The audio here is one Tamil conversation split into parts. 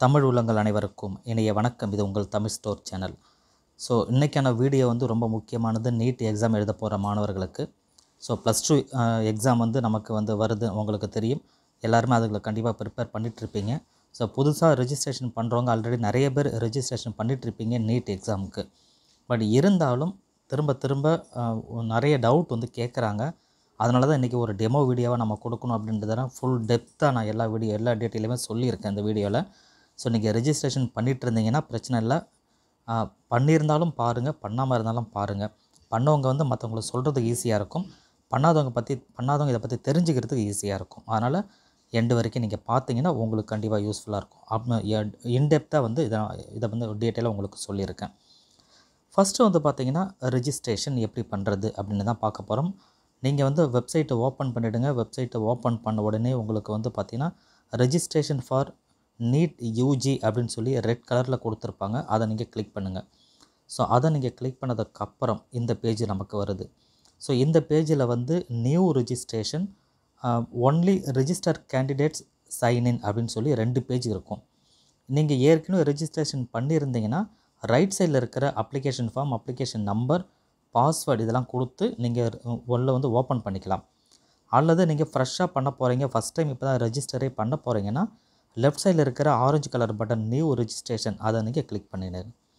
தமிழ் உள்ளங்கள் அனைவருக்கும் இணைய வணக்கம் இது உங்கள் தமிழ் ஸ்டோர் சேனல் ஸோ இன்றைக்கான வீடியோ வந்து ரொம்ப முக்கியமானது நீட் எக்ஸாம் எழுத போகிற மாணவர்களுக்கு ஸோ ப்ளஸ் டூ எக்ஸாம் வந்து நமக்கு வந்து வருது உங்களுக்கு தெரியும் எல்லாருமே அதுகளை கண்டிப்பாக ப்ரிப்பேர் பண்ணிகிட்ருப்பீங்க ஸோ புதுசாக ரெஜிஸ்ட்ரேஷன் பண்ணுறவங்க ஆல்ரெடி நிறைய பேர் ரெஜிஸ்ட்ரேஷன் பண்ணிகிட்ருப்பீங்க நீட் எக்ஸாமுக்கு பட் இருந்தாலும் திரும்ப திரும்ப அஹ், நிறைய டவுட் வந்து கேட்குறாங்க அதனால தான் இன்றைக்கி ஒரு டெமோ வீடியோவை நம்ம கொடுக்கணும் அப்படின்றத ஃபுல் டெப்த்தாக நான் எல்லா வீடியோ எல்லா டீட்டெயிலுமே சொல்லியிருக்கேன் இந்த வீடியோவில் ஸோ நீங்கள் ரெஜிஸ்ட்ரேஷன் பண்ணிட்டு இருந்தீங்கன்னா பிரச்சனை இல்லை ஆ, பண்ணியிருந்தாலும் பாருங்கள் பண்ணாமல் இருந்தாலும் பாருங்கள் பண்ணவங்க வந்து மற்றவங்களுக்கு சொல்கிறதுக்கு ஈஸியாக இருக்கும் பண்ணாதவங்க பற்றி பண்ணாதவங்க இதை பற்றி தெரிஞ்சுக்கிறதுக்கு ஈஸியாக இருக்கும் அதனால் எண்டு வரைக்கும் நீங்கள் பார்த்தீங்கன்னா உங்களுக்கு கண்டிப்பாக யூஸ்ஃபுல்லாக இருக்கும் அப்போ இன்டெப்த்தாக வந்து இதை இதை வந்து டீட்டெயிலாக உங்களுக்கு சொல்லியிருக்கேன் ஃபஸ்ட்டு வந்து பார்த்தீங்கன்னா ரெஜிஸ்ட்ரேஷன் எப்படி பண்ணுறது அப்படின்னு தான் பார்க்க போகிறோம் நீங்கள் வந்து வெப்சைட்டை ஓப்பன் பண்ணிவிடுங்க வெப்சைட்டை ஓப்பன் பண்ண உடனே உங்களுக்கு வந்து பார்த்தீங்கன்னா ரெஜிஸ்ட்ரேஷன் ஃபார் நீட் யூஜி அப்படின்னு சொல்லி ரெட் கலரில் கொடுத்துருப்பாங்க அதை நீங்கள் கிளிக் பண்ணுங்கள் ஸோ அதை நீங்கள் கிளிக் பண்ணதுக்கப்புறம் இந்த பேஜ் நமக்கு வருது ஸோ இந்த பேஜில் வந்து new registration only register candidates sign in அப்படின்னு சொல்லி ரெண்டு பேஜ் இருக்கும் நீங்கள் ஏற்கனவே ரெஜிஸ்ட்ரேஷன் பண்ணியிருந்தீங்கன்னா ரைட் சைடில் இருக்கிற application form application number password இதெல்லாம் கொடுத்து நீங்கள் உள்ள வந்து ஓப்பன் பண்ணிக்கலாம் அல்லது நீங்கள் ஃப்ரெஷ்ஷாக பண்ண போகிறீங்க ஃபஸ்ட் டைம் இப்போ தான் ரெஜிஸ்டரே பண்ண போகிறீங்கன்னா லெஃப்ட் சைடில் இருக்கிற orange colour button new registration அதை நீங்கள் கிளிக் பண்ணிடுங்க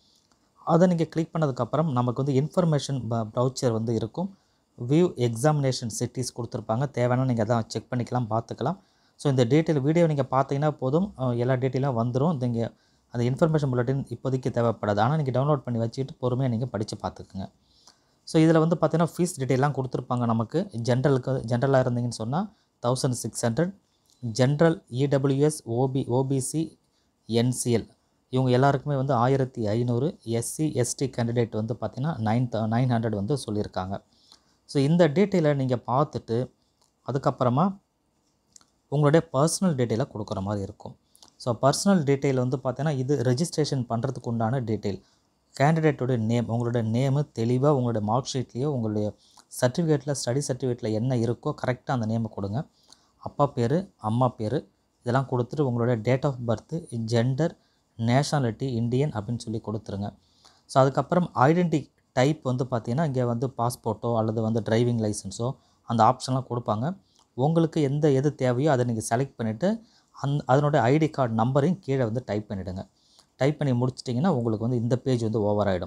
அதை நீங்கள் கிளிக் பண்ணதுக்கப்புறம் நமக்கு வந்து இன்ஃபர்மேஷன் ப்ரௌச்சர் வந்து இருக்கும் வியூ எக்ஸாமினேஷன் சிட்டிஸ் கொடுத்துருப்பாங்க தேவைன்னா நீங்கள் அதான் செக் பண்ணிக்கலாம் பார்த்துக்கலாம் ஸோ இந்த டீட்டெயில் வீடியோ நீங்கள் பார்த்தீங்கன்னா போதும் அஹ், எல்லா டீட்டெயிலும் வந்துடும் நீங்கள் அந்த இன்ஃபர்மேஷன் புல்லட்டின் இப்போதைக்கு தேவைப்படாது ஆனால் நீங்கள் டவுன்லோட் பண்ணி வச்சுக்கிட்டு பொறுமையாக நீங்கள் படித்து பார்த்துக்குங்க ஸோ இதில் வந்து பார்த்தீங்கன்னா ஃபீஸ் டீட்டெயிலாம் கொடுத்துருப்பாங்க நமக்கு ஜென்ரலுக்கு ஜென்ரலாக இருந்தீங்கன்னு சொன்னால் thousand six hundred general EWS OB OBC NCL இவங்க எல்லாருக்குமே வந்து ஆயிரத்தி ஐநூறு எஸ்சி எஸ்டி கேண்டிடேட் வந்து பார்த்திங்கன்னா நைன் நைன் ஹண்ட்ரட் வந்து சொல்லியிருக்காங்க ஸோ இந்த டீட்டெயிலை நீங்கள் பார்த்துட்டு அதுக்கப்புறமா உங்களுடைய பர்சனல் டீட்டெயிலை கொடுக்குற மாதிரி இருக்கும் ஸோ பர்சனல் டீட்டெயில் வந்து பார்த்தீங்கன்னா இது ரெஜிஸ்ட்ரேஷன் பண்ணுறதுக்கு உண்டான டீட்டெயில் கேண்டிடேட்டோட நேம் உங்களோட நேமு தெளிவாக உங்களுடைய மார்க் ஷீட்லேயோ உங்களுடைய சர்டிஃபிகேட்டில் ஸ்டடி சர்டிஃபிகேட்டில் என்ன இருக்கோ கரெக்டாக அந்த நேமை கொடுங்க அப்பா பேர் அம்மா பேர் இதெல்லாம் கொடுத்துட்டு உங்களுடைய date of birth gender nationality Indian அப்படின்னு சொல்லி கொடுத்துருங்க ஸோ அதுக்கப்புறம் ஐடென்டி டைப் வந்து பார்த்தீங்கன்னா இங்கே வந்து பாஸ்போர்ட்டோ அல்லது வந்து டிரைவிங் லைசன்ஸோ அந்த ஆப்ஷன்லாம் கொடுப்பாங்க உங்களுக்கு எந்த எது தேவையோ அதை நீங்கள் செலக்ட் பண்ணிவிட்டு அந் அதனுடைய ஐடி கார்டு நம்பரையும் கீழே வந்து டைப் பண்ணிவிடுங்க டைப் பண்ணி முடிச்சிட்டிங்கன்னா உங்களுக்கு வந்து இந்த பேஜ் வந்து ஓவர் ஆகிடும்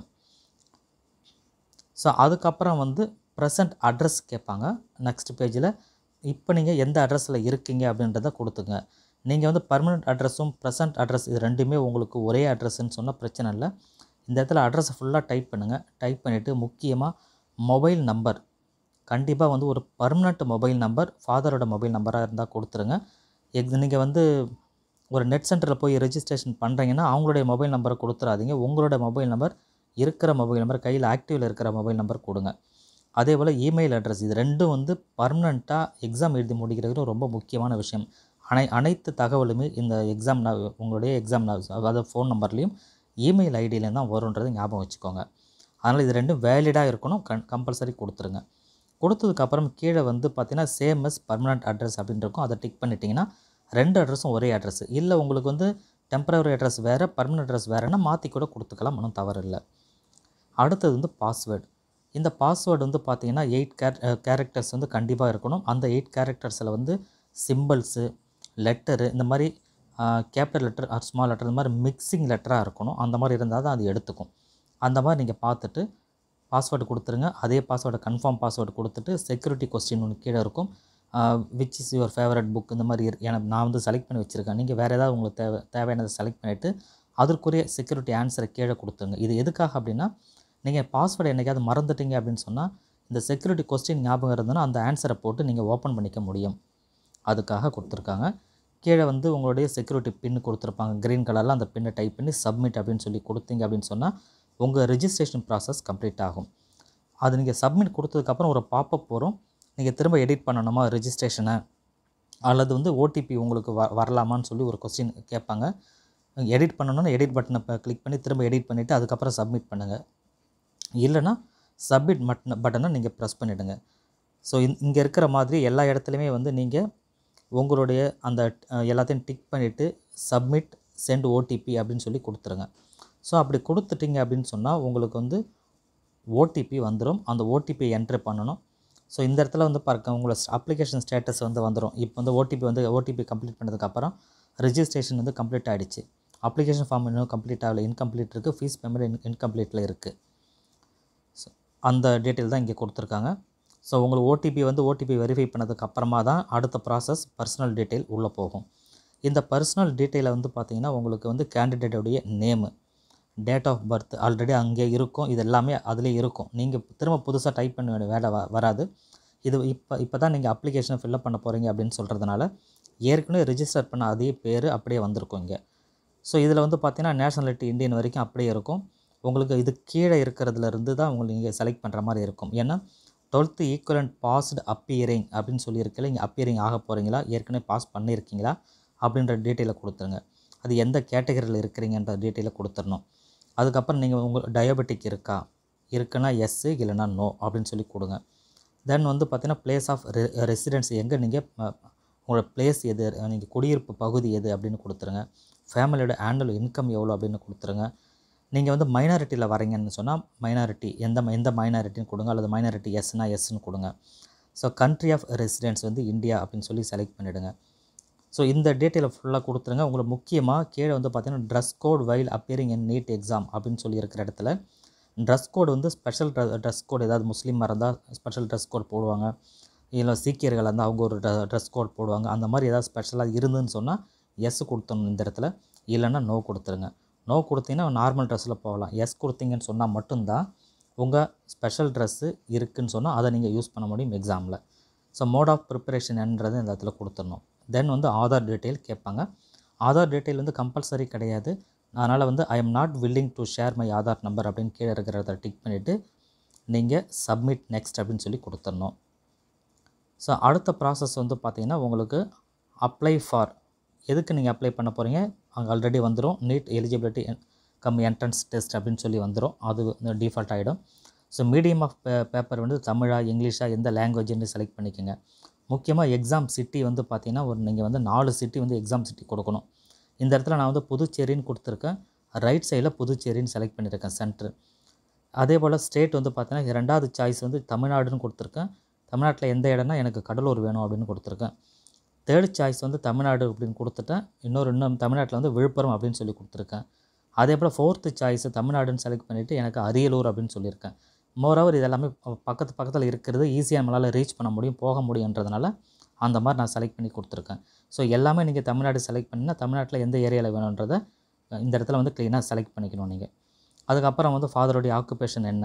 ஸோ அதுக்கப்புறம் வந்து ப்ரெசன்ட் அட்ரஸ் கேட்பாங்க நெக்ஸ்ட் பேஜில் இப்போ நீங்கள் எந்த அட்ரஸில் இருக்கீங்க அப்படின்றத கொடுத்துங்க நீங்கள் வந்து பர்மனெண்ட் அட்ரஸும் ப்ரெசன்ட் அட்ரஸ் இது ரெண்டுமே உங்களுக்கு ஒரே அட்ரஸ்ன்னு சொன்னால் பிரச்சனை இல்லை இந்த இடத்துல அட்ரஸை ஃபுல்லாக டைப் பண்ணுங்கள் டைப் பண்ணிவிட்டு முக்கியமாக மொபைல் நம்பர் கண்டிப்பாக வந்து ஒரு பர்மனெண்ட் மொபைல் நம்பர் ஃபாதரோட மொபைல் நம்பராக இருந்தால் கொடுத்துருங்க எக் நீங்கள் வந்து ஒரு நெட் சென்டரில் போய் ரெஜிஸ்ட்ரேஷன் பண்ணுறீங்கன்னா அவங்களுடைய மொபைல் நம்பரை கொடுத்துறாதீங்க உங்களோட மொபைல் நம்பர் இருக்கிற மொபைல் நம்பர் கையில் ஆக்டிவில் இருக்கிற மொபைல் நம்பர் கொடுங்க அதே போல் இமெயில் அட்ரஸ் இது ரெண்டும் வந்து பர்மனெண்ட்டாக எக்ஸாம் எழுதி முடிக்கிறது ரொம்ப முக்கியமான விஷயம் அனை அனைத்து தகவலுமே இந்த எக்ஸாம் உங்களுடைய எக்ஸாம் அதாவது ஃபோன் நம்பர்லேயும் இமெயில் ஐடியிலையும் தான் வரும்ன்றது ஞாபகம் வச்சுக்கோங்க அதனால் இது ரெண்டும் வேலிடாக இருக்கணும் கன் கம்பல்சரி கொடுத்துருங்க கொடுத்ததுக்கப்புறம் கீழே வந்து பார்த்தீங்கன்னா சேம் எஸ் பர்மனெண்ட் அட்ரஸ் அப்படின்னு இருக்கும் அதை டிக் பண்ணிட்டீங்கன்னா ரெண்டு அட்ரஸும் ஒரே அட்ரஸ் இல்லை உங்களுக்கு வந்து டெம்பரவரி அட்ரஸ் வேறு பர்மனெண்ட் அட்ரஸ் வேறுன்னா மாற்றி கூட கொடுத்துக்கலாம் ஒன்றும் தவறு இல்லை அடுத்தது வந்து பாஸ்வேர்டு இந்த பாஸ்வேர்டு வந்து பார்த்தீங்கன்னா எயிட் கேர் கேரக்டர்ஸ் வந்து கண்டிப்பாக இருக்கணும் அந்த எயிட் கேரக்டர்ஸில் வந்து சிம்பிள்ஸு லெட்டரு இந்த மாதிரி capital letter or small letter இந்த மாதிரி மிக்சிங் லெட்டராக இருக்கணும் அந்த மாதிரி இருந்தால் தான் அது எடுத்துக்கும் அந்த மாதிரி நீங்கள் பார்த்துட்டு பாஸ்வேர்டு கொடுத்துருங்க அதே பாஸ்வேர்டை கன்ஃபார்ம் பாஸ்வேர்டு கொடுத்துட்டு செக்யூரிட்டி கொஸ்டின் ஒன்று கீழே இருக்கும் which is your favourite book இந்த மாதிரி இரு- எனக்கு நான் வந்து செலக்ட் பண்ணி வச்சுருக்கேன் நீங்கள் வேறு ஏதாவது உங்களுக்கு தேவை தேவையானதை செலக்ட் பண்ணிவிட்டு அதற்குரிய செக்யூரிட்டி ஆன்சரை கீழே கொடுத்துருங்க இது எதுக்காக அப்படின்னா நீங்கள் பாஸ்வேர்டு என்னைக்காவது மறந்துட்டீங்க அப்படின்னு சொன்னால் இந்த செக்யூரிட்டி கொஸ்டின் ஞாபகம் இருந்ததுன்னா அந்த ஆன்சரை போட்டு நீங்கள் ஓப்பன் பண்ணிக்க முடியும் அதுக்காக கொடுத்துருக்காங்க கீழே வந்து உங்களுடைய செக்யூரிட்டி பின் கொடுத்துருப்பாங்க க்ரீன் கலரில் அந்த பின்னை டைப் பண்ணி சப்மிட் அப்படின்னு சொல்லி கொடுத்தீங்க அப்படின்னு சொன்னால் உங்கள் ரெஜிஸ்ட்ரேஷன் ப்ராசஸ் கம்ப்ளீட் ஆகும் அது நீங்கள் சப்மிட் கொடுத்ததுக்கப்புறம் ஒரு பாப்பப் வரும் நீங்கள் திரும்ப எடிட் பண்ணணுமா ரெஜிஸ்ட்ரேஷனை அல்லது வந்து ஓடிபி உங்களுக்கு வ வரலாமான்னு சொல்லி ஒரு கொஸ்டின் கேட்பாங்க எடிட் பண்ணணும்னா எடிட் பட்டனை கிளிக் பண்ணி திரும்ப எடிட் பண்ணிவிட்டு அதுக்கப்புறம் சப்மிட் பண்ணுங்கள் இல்லைன்னா சப்மிட் பட்டன் பட்டனை நீங்கள் ப்ரெஸ் பண்ணிவிடுங்க ஸோ இங்கே இருக்கிற மாதிரி எல்லா இடத்துலையுமே வந்து நீங்கள் உங்களுடைய அந்த அஹ், எல்லாத்தையும் டிக் பண்ணிவிட்டு சப்மிட் சென்ட் ஓடிபி அப்படின்னு சொல்லி கொடுத்துருங்க ஸோ அப்படி கொடுத்துட்டீங்க அப்படின்னு சொன்னால் உங்களுக்கு வந்து ஓடிபி வந்துடும் அந்த ஓடிபி என்ட்ரு பண்ணணும் ஸோ இந்த இடத்துல வந்து பாருங்க உங்களோட அப்ளிகேஷன் ஸ்டேட்டஸ் வந்து வந்துடும் இப்போ வந்து ஓடிபி வந்து ஓடிபி கம்ப்ளீட் பண்ணதுக்கப்புறம் ரிஜிஸ்ட்ரேஷன் வந்து கம்ப்ளீட் ஆகிடுச்சு அப்ளிகேஷன் ஃபார்ம் இன்னும் கம்ப்ளீட் ஆகல இன்கம்ப்ளீட் இருக்குது ஃபீஸ் பேமெண்ட் இன் இன்கம்ப்ளீட்டில் இருக்குது ஸோ அந்த டீட்டெயில் தான் இங்கே கொடுத்துருக்காங்க ஸோ உங்களுக்கு ஓடிபி வந்து ஓடிபி வெரிஃபை பண்ணதுக்கு அப்புறமா தான் அடுத்த ப்ராசஸ் பர்சனல் டீட்டெயில் உள்ளே போகும் இந்த பர்சனல் டீட்டெயிலை வந்து பார்த்தீங்கன்னா உங்களுக்கு வந்து கேண்டிடேட்டோடைய name date of birth already அங்கே இருக்கும் இது எல்லாமே அதிலே இருக்கும் நீங்கள் திரும்ப புதுசாக டைப் பண்ண வேண்டிய வேலை வ வராது இது இப்போ இப்போ தான் நீங்கள் அப்ளிகேஷனை ஃபில்அப் பண்ண போகிறீங்க அப்படின்னு சொல்கிறதுனால ஏற்கனவே ரிஜிஸ்டர் பண்ண அதே பேர் அப்படியே வந்திருக்கும் இங்கே ஸோ இதில் வந்து பார்த்தீங்கன்னா நேஷனாலிட்டி இந்தியன் வரைக்கும் அப்படியே இருக்கும் உங்களுக்கு இது கீழே இருக்கிறதுல இருந்து தான் உங்களுக்கு நீங்கள் செலக்ட் பண்ணுற மாதிரி இருக்கும் ஏன்னா டுவெல்த்து ஈக்குவலண்ட் பாஸ்டு அப்பியரிங் அப்படின்னு சொல்லியிருக்கல இங்கே அப்பியரிங் ஆக போகிறீங்களா ஏற்கனவே பாஸ் பண்ணியிருக்கீங்களா அப்படின்ற டீட்டெயிலை கொடுத்துருங்க அது எந்த கேட்டகரியில் இருக்கிறீங்கன்ற டீட்டெயிலை கொடுத்துடணும் அதுக்கப்புறம் நீங்கள் உங்கள் டயபெட்டிக் இருக்கா இருக்குன்னா எஸ்ஸு இல்லைனா நோ அப்படின்னு சொல்லி கொடுங்க தென் வந்து பார்த்தீங்கன்னா பிளேஸ் ஆஃப் ரெ ரெசிடென்ஸ் எங்கே நீங்கள் உங்களோட பிளேஸ் எது நீங்கள் குடியிருப்பு பகுதி எது அப்படின்னு கொடுத்துருங்க ஃபேமிலியோட ஆனுவல் இன்கம் எவ்வளோ அப்படின்னு கொடுத்துருங்க நீங்கள் வந்து மைனாரிட்டியில் வரீங்கன்னு சொன்னால் மைனாரிட்டி எந்த எந்த மைனாரிட்டின்னு கொடுங்க அல்லது மைனாரிட்டி எஸ்னா எஸ்ன்னு கொடுங்க ஸோ கண்ட்ரி ஆஃப் ரெசிடென்ஸ் வந்து இந்தியா அப்படின்னு சொல்லி செலக்ட் பண்ணிவிடுங்க ஸோ இந்த டீட்டெயிலை ஃபுல்லாக கொடுத்துருங்க உங்களுக்கு முக்கியமாக கீழே வந்து பார்த்தீங்கன்னா dress code while appearing in NEET exam அப்படின்னு சொல்லி இருக்கிற இடத்துல ட்ரெஸ் கோடு வந்து ஸ்பெஷல் ட்ரெஸ் கோட் ஏதாவது முஸ்லீமாக இருந்தால் ஸ்பெஷல் ட்ரெஸ் கோட் போடுவாங்க இல்லை சீக்கியர்கள் இருந்தால் அவங்க ஒரு ட்ரெஸ் கோட் போடுவாங்க அந்த மாதிரி ஏதாவது ஸ்பெஷலாக இருந்துன்னு சொன்னால் எஸ் கொடுத்தணும் இந்த இடத்துல இல்லைன்னா நோ கொடுத்துருங்க நோ கொடுத்தீங்கன்னா நார்மல் ட்ரெஸ்ஸில் போகலாம் எஸ் கொடுத்தீங்கன்னு சொன்னால் மட்டும்தான் உங்கள் ஸ்பெஷல் ட்ரெஸ்ஸு இருக்குதுன்னு சொன்னால் அதை நீங்கள் யூஸ் பண்ண முடியும் எக்ஸாமில் ஸோ மோட் ஆஃப் ப்ரிப்பரேஷன்ன்றது இந்த இடத்துல கொடுத்துடணும் தென் வந்து ஆதார் டீட்டெயில் கேட்பாங்க ஆதார் டீட்டெயில் வந்து கம்பல்சரி கிடையாது அதனால் வந்து I am not willing to share my Aadhaar number அப்படின்னு கீழே இருக்கிறத டிக் பண்ணிவிட்டு நீங்கள் சப்மிட் நெக்ஸ்ட் அப்படின்னு சொல்லி கொடுத்துடணும் ஸோ அடுத்த ப்ராசஸ் வந்து பார்த்தீங்கன்னா உங்களுக்கு அப்ளை ஃபார் எதுக்கு நீங்கள் அப்ளை பண்ண போகிறீங்க அங்கே ஆல்ரெடி வந்துடும் NEET eligibility cum entrance test அப்படின்னு சொல்லி வந்துடும் அது டிஃபால்ட் ஆகிடும் so medium of pa paper வந்து தமிழா இங்கிலீஷா எந்த லாங்குவேஜ்னு செலக்ட் பண்ணிக்கோங்க முக்கியமாக எக்ஸாம் சிட்டி வந்து பார்த்தீங்கன்னா ஒரு நீங்கள் வந்து நாலு சிட்டி வந்து எக்ஸாம் சிட்டி கொடுக்கணும் இந்த இடத்துல நான் வந்து புதுச்சேரின்னு கொடுத்துருக்கேன் ரைட் சைடில் புதுச்சேரின்னு செலக்ட் பண்ணியிருக்கேன் சென்ட்ரு அதே போல் ஸ்டேட் வந்து பார்த்தீங்கன்னா ரெண்டாவது சாய்ஸ் வந்து தமிழ்நாடுன்னு கொடுத்துருக்கேன் தமிழ்நாட்டில் எந்த இடம்னா எனக்கு கடலூர் வேணும் அப்படின்னு கொடுத்துருக்கேன் தேர்ட் சாய்ஸ் வந்து தமிழ்நாடு அப்படின்னு கொடுத்துட்டேன் இன்னொரு இன்னும் தமிழ்நாட்டில் வந்து விழுப்புரம் அப்படின்னு சொல்லி கொடுத்துருக்கேன் அதே போல் ஃபோர்த்து சாய்ஸ் தமிழ்நாடுன்னு செலக்ட் பண்ணிவிட்டு எனக்கு அரியலூர் அப்படின்னு சொல்லியிருக்கேன் மோரோவர் இதெல்லாமே ப- பக்கத்து பக்கத்தில் இருக்கிறது ஈஸியாக நம்மளால் ரீச் பண்ண முடியும் போக முடியுன்றதுனால அந்த மாதிரி நான் செலக்ட் பண்ணி கொடுத்துருக்கேன் ஸோ எல்லாமே நீங்கள் தமிழ்நாடு செலக்ட் பண்ணினா தமிழ்நாட்டில் எந்த ஏரியாவில் வேணுன்றதை அஹ், இந்த இடத்துல வந்து க்ளீனாக செலக்ட் பண்ணிக்கணும் நீங்கள் அதுக்கப்புறம் வந்து ஃபாதருடைய ஆக்குபேஷன் என்ன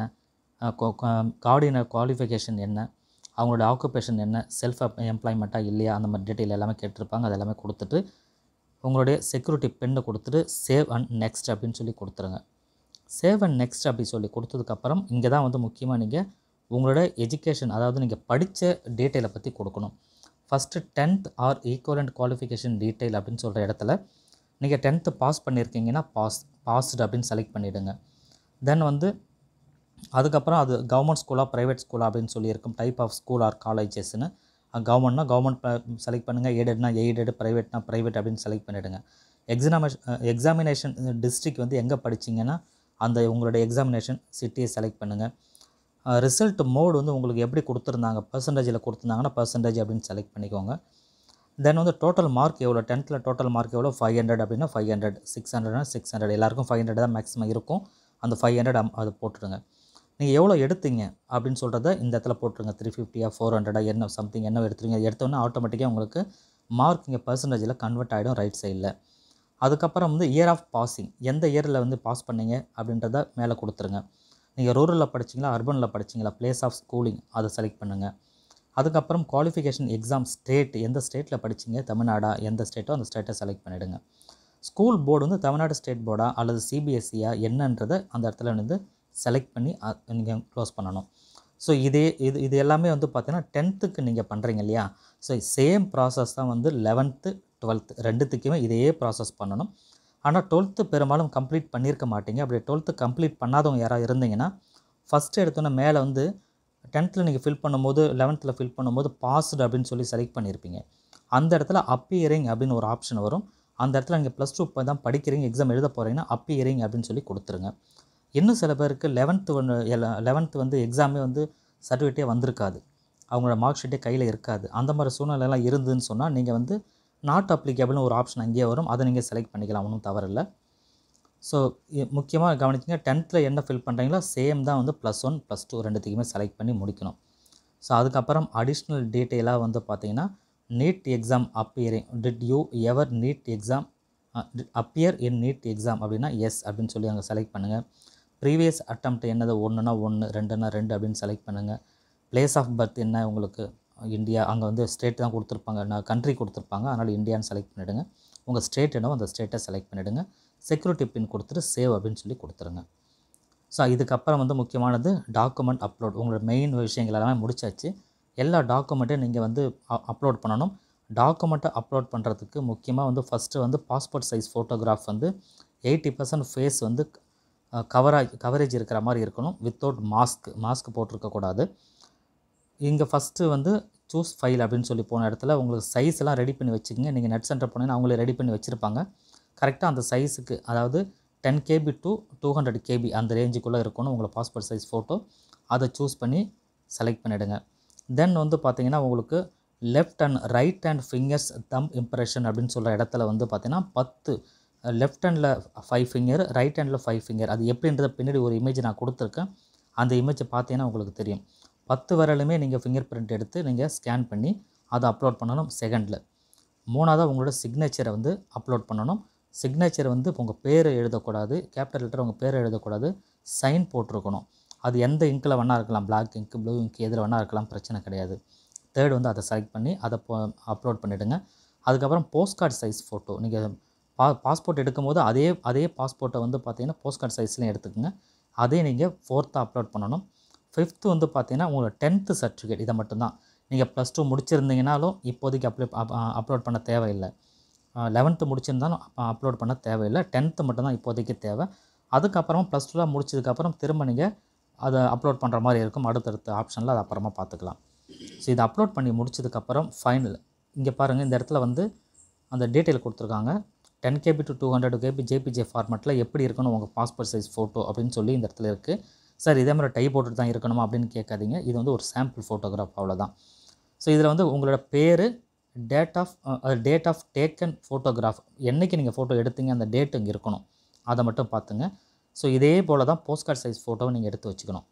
கார்டியனர் குவாலிஃபிகேஷன் என்ன அவங்களோட ஆக்குபேஷன் என்ன செல்ஃப் எம்ப்ளாய்மெண்ட்டாக இல்லையா அந்த மாதிரி டீட்டெயில் எல்லாமே கேட்டிருப்பாங்க அது எல்லாமே கொடுத்துட்டு உங்களுடைய செக்யூரிட்டி பெண்ணை கொடுத்துட்டு சேவ் அண்ட் நெக்ஸ்ட் அப்படின்னு சொல்லி கொடுத்துருங்க சேவ் அண்ட் நெக்ஸ்ட் அப்படி சொல்லி கொடுத்ததுக்கப்புறம் இங்கே தான் வந்து முக்கியமாக நீங்கள் உங்களோட எஜுகேஷன் அதாவது நீங்கள் படித்த டீட்டெயிலை பற்றி கொடுக்கணும் first tenth or equivalent qualification detail அப்படின்னு சொல்கிற இடத்துல நீங்கள் டென்த்து பாஸ் பண்ணியிருக்கீங்கன்னா பாஸ் பாஸ்டு அப்படின்னு செலக்ட் பண்ணிவிடுங்க தென் வந்து அதுக்கப்புறம் அது கவர்மெண்ட் ஸ்கூலா ப்ரைவேட் ஸ்கூலா அப்படின்னு சொல்லியிருக்கும் டைப் ஆஃப் ஸ்கூல் ஆர் காலேஜஸ்னு கவர்மெண்ட்னா கவர்மெண்ட் செலக்ட் பண்ணுங்கள் எய்டட்னா எய்டட் ப்ரைவேட்னா ப்ரைவேட் அப்படின்னு செலக்ட் பண்ணிவிடுங்க எக்ஸாமேஷன் எக்ஸாமினேஷன் டிஸ்ட்ரிக்ட் வந்து எங்கே படிச்சீங்கன்னா அந்த உங்களுடைய எக்ஸாமினேஷன் சிட்டியை செலக்ட் பண்ணுங்கள் ரிசல்ட் மோடு வந்து உங்களுக்கு எப்படி கொடுத்துருந்தாங்க பர்சன்டேஜில் கொடுத்துருந்தாங்கன்னா பர்சன்டேஜ் அப்படின்னு செலக்ட் பண்ணிக்கோங்க தென் வந்து டோட்டல் மார்க் எவ்வளோ டென்த்தில் டோட்டல் மார்க் எவ்வளோ ஃபைவ் ஹண்ட்ரட் அப்படின்னா ஃபைவ் ஹண்ட்ரட் சிக்ஸ் ஹண்ட்ரட்னா சிக்ஸ் ஹண்ட்ரட் எல்லாருக்கும் ஃபைவ் ஹண்ட்ரட் தான் மேக்ஸிமம் இருக்கும் அந்த ஃபைவ் ஹண்ட்ரட் அது போட்டுருங்க நீங்கள் எவ்வளோ எடுத்தீங்க அப்படின்னு சொல்கிறத இந்த இடத்துல போட்டுருங்க த்ரீ ஃபிஃப்டியா ஃபோர் ஹண்ட்ரடா என்ன சம்திங் என்ன எடுத்துருங்க எடுத்தோன்னே ஆட்டோமேட்டிக்காக உங்களுக்கு மார்க் இங்கே பர்சன்டேஜில் கன்வெர்ட் ஆகிடும் ரைட் சைடில் அதுக்கப்புறம் வந்து இயர் ஆஃப் பாசிங் எந்த இயரில் வந்து பாஸ் பண்ணீங்க அப்படின்றத மேலே கொடுத்துருங்க நீங்கள் ரூரலில் படிச்சீங்களா அர்பனில் படிச்சீங்களா பிளேஸ் ஆஃப் ஸ்கூலிங் அதை செலக்ட் பண்ணுங்கள் அதுக்கப்புறம் குவாலிஃபிகேஷன் எக்ஸாம் ஸ்டேட் எந்த ஸ்டேட்டில் படிச்சீங்க தமிழ்நாடா எந்த ஸ்டேட்டோ அந்த ஸ்டேட்டை செலக்ட் பண்ணிவிடுங்க ஸ்கூல் போர்டு வந்து தமிழ்நாடு ஸ்டேட் போர்டா அல்லது சிபிஎஸ்சியா என்னன்றதை அந்த இடத்துல வந்து செலக்ட் பண்ணி நீங்கள் க்ளோஸ் பண்ணணும் ஸோ இதே இது இது எல்லாமே வந்து பார்த்தீங்கன்னா டென்த்துக்கு நீங்கள் பண்ணுறீங்க இல்லையா ஸோ சேம் ப்ராசஸ் தான் வந்து லெவன்த்து டுவெல்த்து ரெண்டுத்துக்குமே இதே ப்ராசஸ் பண்ணணும் ஆனால் டுவெல்த்து பெரும்பாலும் கம்ப்ளீட் பண்ணியிருக்க மாட்டீங்க அப்படி டுவெல்த்து கம்ப்ளீட் பண்ணாதவங்க யாராவது இருந்தீங்கன்னா ஃபஸ்ட்டு எடுத்தோன்னே மேலே வந்து டென்த்தில் நீங்கள் ஃபில் பண்ணும்போது லெவன்த்தில் ஃபில் பண்ணும்போது பாஸ்டு அப்படின்னு சொல்லி செலக்ட் பண்ணியிருப்பீங்க அந்த இடத்துல அப்பியரிங் அப்படின்னு ஒரு ஆப்ஷன் வரும் அந்த இடத்துல நீங்கள் ப்ளஸ் டூ இப்போ தான் படிக்கிறீங்க எக்ஸாம் எழுத போகிறீங்கன்னா அப்பியரிங் அப்படின்னு சொல்லி கொடுத்துருங்க இன்னும் சில பேருக்கு லெவன்த்து ஒன்று லெவன்த்து வந்து எக்ஸாமே வந்து சர்டிஃபிகேட்டே வந்திருக்காது அவங்களோட மார்க் ஷீட்டே கையில் இருக்காது அந்த மாதிரி சூழ்நிலைலாம் இருந்துன்னு சொன்னால் நீங்கள் வந்து நாட் அப்ளிகபிள்னு ஒரு ஆப்ஷன் அங்கேயே வரும் அதை நீங்கள் செலக்ட் பண்ணிக்கலாம் ஒன்றும் தவறில்லை ஸோ முக்கியமாக கவனிச்சிங்க டென்த்தில் என்ன ஃபில் பண்ணுறீங்களோ சேம் தான் வந்து ப்ளஸ் ஒன் ப்ளஸ் டூ ரெண்டுத்துக்குமே செலக்ட் பண்ணி முடிக்கணும் ஸோ அதுக்கப்புறம் அடிஷ்னல் டீட்டெயிலாக வந்து பார்த்தீங்கன்னா NEET exam appearing did you ever NEET exam appear in NEET exam அப்படின்னா எஸ் அப்படின்னு சொல்லி அங்கே செலக்ட் பண்ணுங்கள் ப்ரீவியஸ் அட்டம்ப்ட் என்னது ஒன்றுனா ஒன்று ரெண்டுனா ரெண்டு அப்படின்னு செலக்ட் பண்ணுங்கள் பிளேஸ் ஆஃப் பர்த் என்ன உங்களுக்கு இந்தியா அங்கே வந்து ஸ்டேட் தான் கொடுத்துருப்பாங்க நான் கண்ட்ரி கொடுத்துருப்பாங்க அதனால் இந்தியான்னு செலக்ட் பண்ணிவிடுங்க உங்கள் ஸ்டேட் என்னவோ அந்த ஸ்டேட்டை செலக்ட் பண்ணிவிடுங்க செக்யூரிட்டி பின் கொடுத்துட்டு சேவ் அப்படின்னு சொல்லி கொடுத்துருங்க ஸோ இதுக்கப்புறம் வந்து முக்கியமானது டாக்குமெண்ட் அப்லோட் உங்களோட மெயின் விஷயங்கள் எல்லாமே முடிச்சாச்சு எல்லா டாக்குமெண்ட்டையும் நீங்கள் வந்து அப்லோட் பண்ணணும் டாக்குமெண்ட்டை அப்லோட் பண்ணுறதுக்கு முக்கியமாக வந்து ஃபஸ்ட்டு வந்து பாஸ்போர்ட் சைஸ் ஃபோட்டோகிராஃப் வந்து எயிட்டி பர்சன்ட் ஃபேஸ் வந்து கவராஜ் கவரேஜ் இருக்கிற மாதிரி இருக்கணும் வித்தவுட் மாஸ்க் மாஸ்க் போட்டிருக்கக்கூடாது இங்கே ஃபஸ்ட்டு வந்து சூஸ் ஃபைல் அப்படின்னு சொல்லி போன இடத்துல உங்களுக்கு சைஸ் எல்லாம் ரெடி பண்ணி வச்சுக்கோங்க நீங்கள் நெட் சென்டர் போனீங்கன்னா அவங்களே ரெடி பண்ணி வச்சுருப்பாங்க கரெக்டாக அந்த சைஸுக்கு அதாவது ten KB to two hundred KB அந்த ரேஞ்சுக்குள்ளே இருக்கணும் உங்களை பாஸ்போர்ட் சைஸ் ஃபோட்டோ அதை சூஸ் பண்ணி செலக்ட் பண்ணிவிடுங்க தென் வந்து பார்த்தீங்கன்னா உங்களுக்கு left and right hand fingers thumb impression அப்படின்னு சொல்கிற இடத்துல வந்து பார்த்தீங்கன்னா பத்து லெஃப்ட் ஹேண்டில் ஃபைவ் ஃபிங்கர் ரைட் ஹேண்டில் ஃபைவ் ஃபிங்கர் அது எப்படின்றத பின்னாடி ஒரு இமேஜ் நான் கொடுத்துருக்கேன் அந்த இமேஜை பார்த்தீங்கன்னா உங்களுக்கு தெரியும் பத்து விரலுமே நீங்கள் ஃபிங்கர் பிரிண்ட் எடுத்து நீங்கள் ஸ்கேன் பண்ணி அதை அப்லோட் பண்ணணும் செகண்டில் மூணாவது உங்களோட சிக்னேச்சரை வந்து அப்லோட் பண்ணணும் சிக்னேச்சர் வந்து உங்கள் பேர் எழுதக்கூடாது கேபிட்டல் லெட்டர் உங்கள் பேர் எழுதக்கூடாது சைன் போட்டிருக்கணும் அது எந்த இங்கில் வேணால் இருக்கலாம் பிளாக் இங்க் ப்ளூ இங்க் எதில் வேணால் இருக்கலாம் பிரச்சனை கிடையாது தேர்ட் வந்து அதை செலக்ட் பண்ணி அதை அப்லோட் பண்ணிவிடுங்க அதுக்கப்புறம் போஸ்ட் கார்டு சைஸ் ஃபோட்டோ நீங்கள் பா பாஸ்போர்ட் எடுக்கும்போது அதே அதே பாஸ்போர்ட்டை வந்து பார்த்தீங்கன்னா போஸ்ட் கார்டு சைஸ்லையும் எடுத்துக்கோங்க அதே நீங்கள் ஃபோர்த்தாக அப்லோட் பண்ணணும் ஃபிஃப்த்து வந்து பார்த்தீங்கன்னா உங்களோட டென்த்து சர்டிஃபிகேட் இதை மட்டும்தான் நீங்கள் ப்ளஸ் டூ முடிச்சிருந்தீங்கனாலும் இப்போதைக்கு அப்ளை அப்லோட் பண்ண தேவையில்லை லெவன்த்து முடிச்சிருந்தாலும் அப்லோட் பண்ண தேவையில்லை டென்த்து மட்டும்தான் இப்போதைக்கு தேவை அதுக்கப்புறமா ப்ளஸ் டூலாம் முடிச்சதுக்கப்புறம் திரும்ப நீங்கள் அதை அப்லோட் பண்ணுற மாதிரி இருக்கும் அடுத்தடுத்த ஆப்ஷனில் அதை அப்புறமா பார்த்துக்கலாம் ஸோ இதை அப்லோட் பண்ணி முடிச்சதுக்கப்புறம் ஃபைனல் இங்கே பாருங்கள் இந்த இடத்துல வந்து அந்த டீட்டெயில் கொடுத்துருக்காங்க ten KB to two hundred KB JPG ஃபார்மெட்டில் எப்படி இருக்கணும் உங்கள் பாஸ்போர்ட் சைஸ் ஃபோட்டோ அப்படின்னு சொல்லி இந்த இடத்துல இருக்குது சார் இதே மாதிரி டை போட்டுட்டு தான் இருக்கணுமா அப்படின்னு கேட்காதீங்க இது வந்து ஒரு சாம்பிள் ஃபோட்டோகிராஃப் அவ்வளோதான் ஸோ இதில் வந்து உங்களோட பேர் date of date of taken photograph என்றைக்கு நீங்கள் ஃபோட்டோ எடுத்தீங்க அந்த டேட் இங்கே இருக்கணும் அதை மட்டும் பார்த்துங்க ஸோ இதே போல் தான் போஸ்ட் கார்டு சைஸ் ஃபோட்டோவை நீங்கள் எடுத்து வச்சுக்கணும்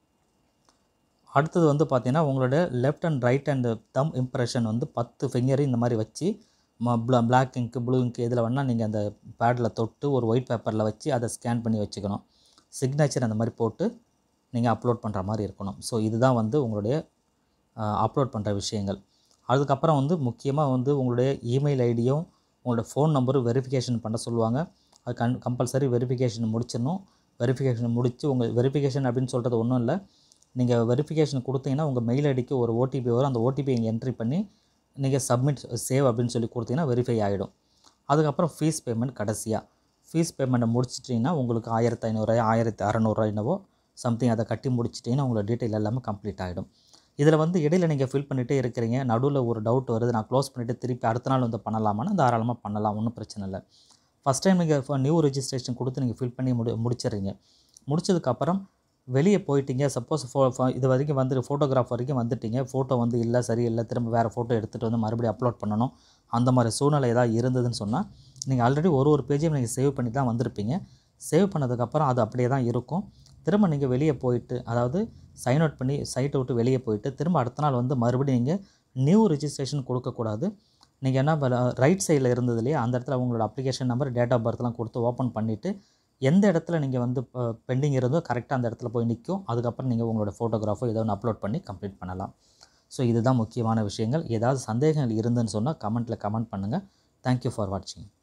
அடுத்தது வந்து பார்த்தீங்கன்னா உங்களோட left and right and thumb impression வந்து பத்து ஃபிங்கர் இந்த மாதிரி வச்சு பிளாக் இங்க்கு ப்ளூ இங்க்கு இதில் வேணால் நீங்கள் அந்த பேடில் தொட்டு ஒரு ஒயிட் பேப்பரில் வச்சு அதை ஸ்கேன் பண்ணி வச்சுக்கணும் சிக்னேச்சர் அந்த மாதிரி போட்டு நீங்கள் அப்லோட் பண்ணுற மாதிரி இருக்கணும் ஸோ இதுதான் வந்து உங்களுடைய அப்லோட் பண்ணுற விஷயங்கள் அதுக்கப்புறம் வந்து முக்கியமாக வந்து உங்களுடைய இமெயில் ஐடியும் உங்களோட ஃபோன் நம்பரும் வெரிஃபிகேஷன் பண்ண சொல்லுவாங்க அது கன் கம்பல்சரி வெரிஃபிகேஷன் முடிச்சிடணும் வெரிஃபிகேஷன் முடித்து உங்கள் வெரிஃபிகேஷன் அப்படின்னு சொல்கிறது ஒன்றும் இல்லை நீங்கள் வெரிஃபிகேஷன் கொடுத்தீங்கன்னா உங்கள் மெயில் ஐடிக்கு ஒரு ஓடிபி வரும் அந்த ஓடிபி இங்கே என்ட்ரி பண்ணி நீங்கள் சப்மிட் சேவ் அப்படின்னு சொல்லி கொடுத்தீங்கன்னா வெரிஃபை ஆகிடும் அதுக்கப்புறம் ஃபீஸ் பேமெண்ட் கடைசியாக ஃபீஸ் பேமெண்ட்டை முடிச்சிட்டிங்கன்னா உங்களுக்கு ஆயிரத்தி ஐநூறுரூவா ஆயிரத்தி அறநூறுவா என்னவோ சம்திங் அதை கட்டி முடிச்சிட்டிங்கன்னா உங்களோட டீட்டெயில் எல்லாமே கம்ப்ளீட் ஆகிடும் இதில் வந்து இடையில நீங்கள் ஃபில் பண்ணிகிட்டே இருக்கிறீங்க நடுவில் ஒரு டவுட் வருது நான் க்ளோஸ் பண்ணிவிட்டு திருப்பி அடுத்த நாள் வந்து பண்ணலாமான்னு தாராளமாக பண்ணலாம் ஒன்றும் பிரச்சனை இல்லை ஃபஸ்ட் டைம் நீங்கள் நியூ ரெஜிஸ்ட்ரேஷன் கொடுத்து நீங்கள் ஃபில் பண்ணி முடி முடிச்சிடுறீங்க முடிச்சதுக்கப்புறம் வெளியே போயிட்டீங்க சப்போஸ் ஃபோ ஃபோ- இது வரைக்கும் வந்து ஃபோட்டோகிராஃப் வரைக்கும் வந்துட்டீங்க ஃபோட்டோ வந்து இல்லை சரியில்லை திரும்ப வேறு ஃபோட்டோ எடுத்துகிட்டு வந்து மறுபடியும் அப்லோட் பண்ணணும் அந்த மாதிரி சூழ்நிலை ஏதாவது இருந்ததுன்னு சொன்னால் நீங்கள் ஆல்ரெடி ஒரு ஒரு பேஜையும் நீங்கள் சேவ் பண்ணி தான் வந்திருப்பீங்க சேவ் பண்ணதுக்கப்புறம் அது அப்படியே தான் இருக்கும் திரும்ப நீங்கள் வெளியே போயிட்டு அதாவது சைன் அவுட் பண்ணி சைட்டை விட்டு வெளியே போயிட்டு திரும்ப அடுத்த நாள் வந்து மறுபடியும் நீங்கள் நியூ ரெஜிஸ்ட்ரேஷன் கொடுக்கக்கூடாது நீங்கள் என்ன ரைட் சைடில் இருந்தது இல்லையா அந்த இடத்துல உங்களோட அப்ளிகேஷன் நம்பர் டேட் ஆஃப் பர்த்லாம் கொடுத்து ஓப்பன் பண்ணிவிட்டு எந்த இடத்துல நீங்கள் வந்து பெண்டிங் இருந்தோ கரெக்டாக அந்த இடத்துல போய் நிற்கும் அதுக்கப்புறம் நீங்கள் உங்களோட ஃபோட்டோகிராஃபோ ஏதோ ஒன்று அப்லோட் பண்ணி கம்ப்ளீட் பண்ணலாம் ஸோ இதுதான் முக்கியமான விஷயங்கள் ஏதாவது சந்தேகங்கள் இருந்துன்னு சொன்னால் கமெண்ட்டில் கமெண்ட் பண்ணுங்கள் தேங்க்யூ ஃபார் வாட்சிங்